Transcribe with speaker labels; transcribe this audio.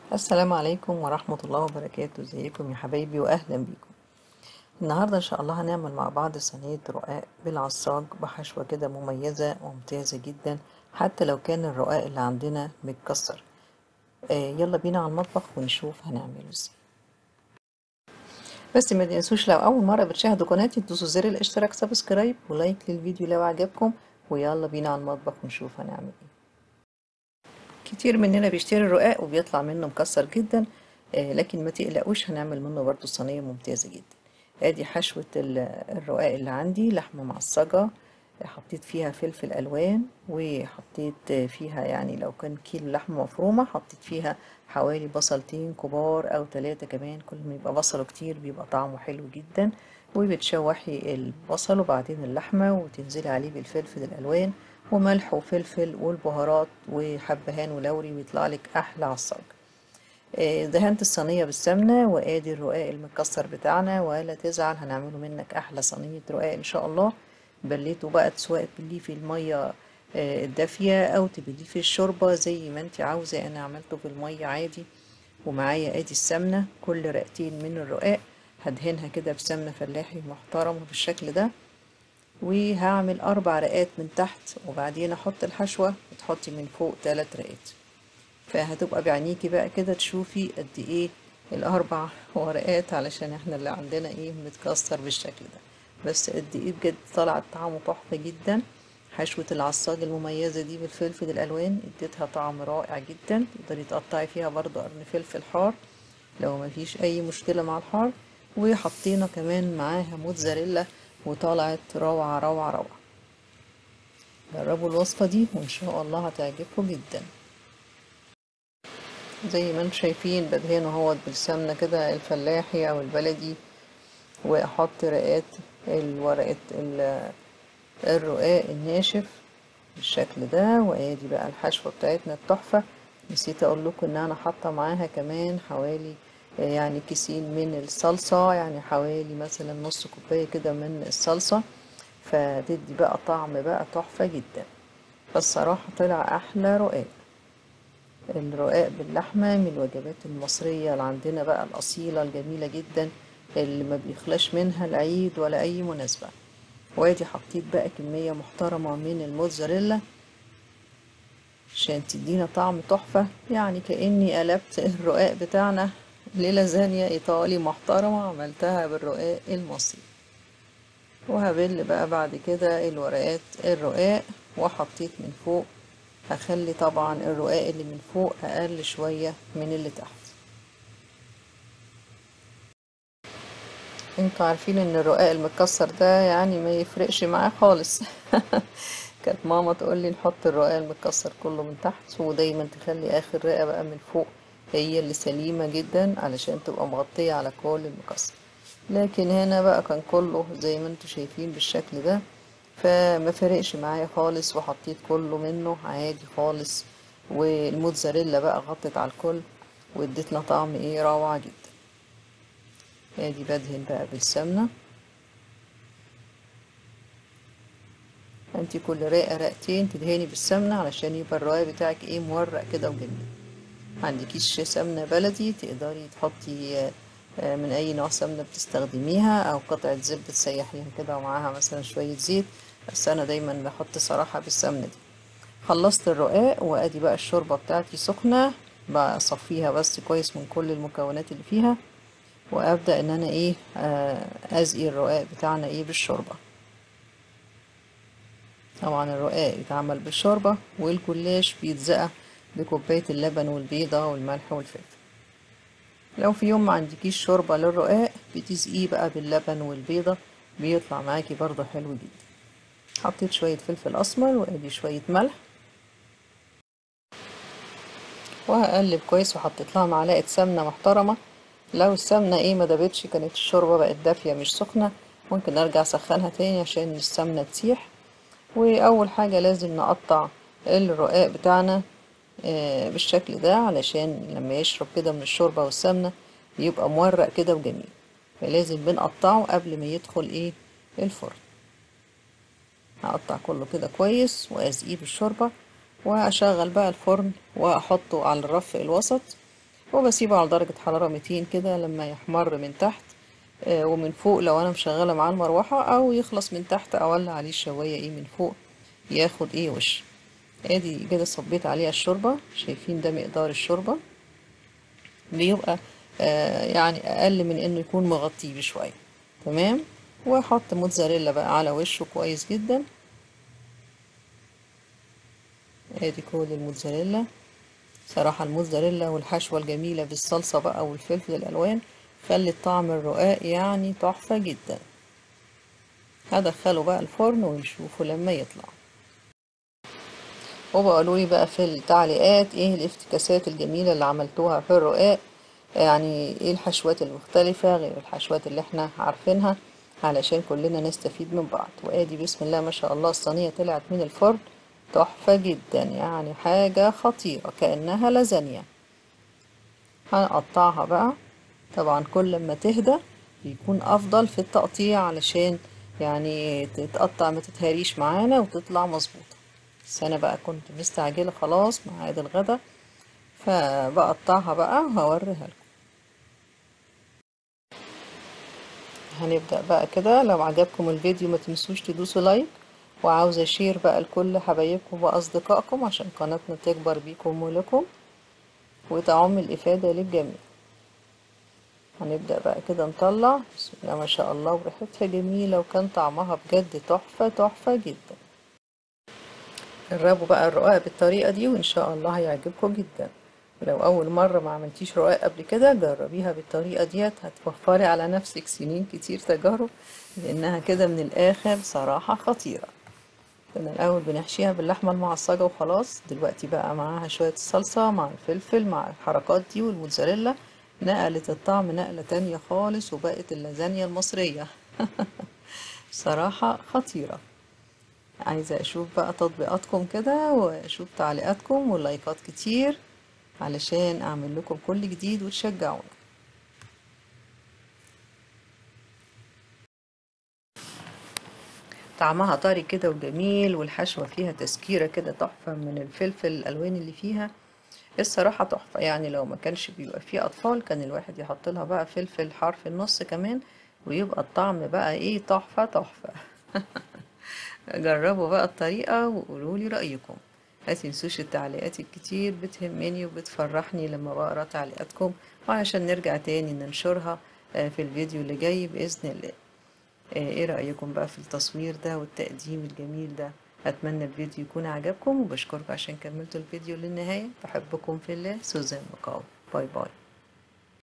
Speaker 1: السلام عليكم ورحمة الله وبركاته ازيكم يا حبايبي واهلا بيكم النهاردة ان شاء الله هنعمل مع بعض صينية رقاق بالعصاج بحشوة كده مميزة وممتازة جدا حتى لو كان الرقاق اللي عندنا متكسر آه يلا بينا على المطبخ ونشوف هنعمله ازاي بس ما تنسوش لو اول مرة بتشاهدوا قناتي تدوسوا زر الاشتراك سبسكرايب ولايك للفيديو لو عجبكم ويلا بينا على المطبخ ونشوف هنعمل ايه كتير مننا بيشتري الرقاق وبيطلع منه مكسر جدا آه لكن ما تقلقوش هنعمل منه برضو صينية ممتازة جدا ادي حشوة الرقاق اللي عندي لحمة معصجة حطيت فيها فلفل الوان وحطيت فيها يعني لو كان كيلو لحمة مفرومة حطيت فيها حوالي بصلتين كبار او ثلاثة كمان كل ما يبقى بصله كتير بيبقى طعمه حلو جدا وبتشوحي البصل وبعدين اللحمة وتنزلي عليه بالفلفل الالوان وملح وفلفل والبهارات وحبهان ولوري ويطلع لك احلى عصاج دهنت الصينية بالسمنة وادي الرقاق المكسر بتاعنا ولا تزعل هنعمله منك احلى صينية رقاق ان شاء الله بليته بقى سواء تبليه في المية الدافية او تبليه في الشوربة زي ما انت عاوزة انا عملته في المية عادي ومعايا ادي السمنة كل رقتين من الرقاق هدهنها كده بسمنة فلاحي محترمة بالشكل ده وهعمل اربع رقات من تحت وبعدين احط الحشوة وتحطي من فوق ثلاث رقات فهتبقى بعينيكي بقى كده تشوفي قد ايه الاربع ورقات علشان احنا اللي عندنا ايه متكسر بالشكل ده بس قد ايه بجد طلعت طعمه تحفة جدا حشوة العصاج المميزة دي بالفلفل الالوان اديتها طعم رائع جدا تقدري تقطعي فيها برضو قرن فلفل حار لو مفيش اي مشكلة مع الحار وحطينا كمان معاها موتزاريلا وطلعت روعة روعة روعة جربوا الوصفة دي وان شاء الله هتعجبكم جدا زي ما انتم شايفين بدهنه اهوت بالسمنة كده الفلاحي او البلدي واحط رقات الورقة الرقاق الناشف بالشكل ده وادي بقى الحشوة بتاعتنا التحفة نسيت اقول لكم ان انا حاطة معاها كمان حوالي يعني كيسين من الصلصة يعني حوالي مثلا نص كوباية كده من الصلصة فتدي بقى طعم بقى تحفة جدا فالصراحة طلع احلى رقاق الرقاق باللحمة من الوجبات المصرية اللي عندنا بقى الأصيلة الجميلة جدا اللي ما بيخلاش منها العيد ولا أي مناسبة وادي حطيت بقى كمية محترمة من الموتزاريلا عشان تدينا طعم تحفة يعني كأني قلبت الرقاق بتاعنا للازانيا إيطالي محترمة عملتها بالرقاق المصري وهبل بقى بعد كده الورقات الرقاق وحطيت من فوق هخلي طبعا الرقاق اللي من فوق اقل شوية من اللي تحت انتوا عارفين ان الرقاق المتكسر ده يعني ما يفرقش معاه خالص كانت ماما تقول لي نحط الرقاق المتكسر كله من تحت ودايما تخلي اخر رقة بقى من فوق هي اللي سليمة جدا علشان تبقى مغطية على كل المكسر لكن هنا بقى كان كله زي ما انتوا شايفين بالشكل ده فما فرقش معايا خالص وحطيت كله منه عادي خالص والموتزاريلا بقى غطت على الكل وادتنا طعم ايه روعة جدا ادي بدهن بقى بالسمنة انتي كل رقة رقتين تدهني بالسمنة علشان يبقى الرواية بتاعك ايه مورق كده وجميل عندكيش سمنة بلدي تقدري تحطي من اي نوع سمنة بتستخدميها او قطعة زبدة تسيحيها كده ومعاها مثلا شوية زيت بس انا دايما بحط صراحة بالسمنة دي خلصت الرقاق وادي بقى الشوربة بتاعتي سخنة بصفيها بس كويس من كل المكونات اللي فيها وابدأ ان انا ايه ازقي الرقاق بتاعنا ايه بالشوربة طبعا الرقاق بيتعمل بالشوربة والجلاش بيتزقى بكوباية اللبن والبيضة والملح والفلفل لو في يوم ما عندكيش شوربة للرقاق بتسقيه بقى باللبن والبيضة بيطلع معاكي برضه حلو جدا حطيت شوية فلفل اسمر وادي شوية ملح وهقلب كويس وحطيت لها معلقة سمنة محترمة لو السمنة ايه ما دابتش كانت الشوربة بقت دافية مش سخنة ممكن ارجع اسخنها تاني عشان السمنة تسيح واول حاجة لازم نقطع الرقاق بتاعنا بالشكل ده علشان لما يشرب كده من الشوربة والسمنة يبقى مورق كده وجميل فلازم بنقطعه قبل ما يدخل ايه الفرن هقطع كله كده كويس واسقيه بالشوربة واشغل بقى الفرن واحطه على الرف الوسط وبسيبه على درجة حرارة 200 كده لما يحمر من تحت آه، ومن فوق لو انا مشغلة معاه المروحة او يخلص من تحت اولع عليه الشواية ايه من فوق ياخد ايه وش ادي كده صبيت عليها الشوربة شايفين ده مقدار الشوربة بيبقى آه يعني اقل من انه يكون مغطيه بشوية تمام واحط موتزاريلا بقى على وشه كويس جدا ادي كل الموتزاريلا صراحة الموتزاريلا والحشوة الجميلة بالصلصة بقى والفلفل الالوان خلت طعم الرقاق يعني تحفة جدا هدخله بقى الفرن ونشوفه لما يطلع وبقولوا لي بقى في التعليقات ايه الافتكاسات الجميلة اللي عملتوها في الرقاق يعني ايه الحشوات المختلفة غير الحشوات اللي احنا عارفينها علشان كلنا نستفيد من بعض وادي بسم الله ما شاء الله الصينية طلعت من الفرن تحفة جدا يعني حاجة خطيرة كأنها لازانيا هنقطعها بقى طبعا كل ما تهدى بيكون افضل في التقطيع علشان يعني تتقطع ما تتهريش معانا وتطلع مظبوطة بس انا بقى كنت مستعجلة خلاص ميعاد الغدا فبقطعها بقى وهوريها لكم هنبدأ بقى كده لو عجبكم الفيديو ما تنسوش تدوسوا لايك وعاوزة شير بقى لكل حبايبكم وأصدقائكم عشان قناتنا تكبر بيكم ولكم وتعم الإفادة للجميع هنبدأ بقى كده نطلع بسم الله ما شاء الله وريحتها جميلة وكان طعمها بجد تحفة تحفة جدا جربوا بقى الرقاق بالطريقة دي وإن شاء الله هيعجبكم جدا ولو أول مرة ما عملتيش رقاق قبل كده جربيها بالطريقة ديت هتوفري على نفسك سنين كتير تجارب لأنها كده من الآخر صراحة خطيرة كنا الأول بنحشيها باللحمة المعصجة وخلاص دلوقتي بقى معاها شوية الصلصة مع الفلفل مع الحركات دي والموتزاريلا نقلت الطعم نقلة تانية خالص وبقت اللازانيا المصرية صراحة خطيرة عايزة أشوف بقى تطبيقاتكم كده وأشوف تعليقاتكم واللايكات كتير علشان أعمل لكم كل جديد وتشجعونا طعمها طري كده وجميل والحشوة فيها تسكيرة كده تحفة من الفلفل الألوان اللي فيها الصراحة تحفة يعني لو ما كانش بيبقى فيه أطفال كان الواحد يحط لها بقى فلفل حار في النص كمان ويبقى الطعم بقى إيه تحفة تحفة جربوا بقى الطريقة وقولوا لي رأيكم ما تنسوش التعليقات الكتير بتهمني وبتفرحني لما بقرا تعليقاتكم وعشان نرجع تاني ننشرها في الفيديو اللي جاي بإذن الله ايه رأيكم بقى في التصوير ده والتقديم الجميل ده اتمنى الفيديو يكون عجبكم وبشكركم عشان كملتوا الفيديو للنهاية بحبكم في الله سوزان مقاو باي باي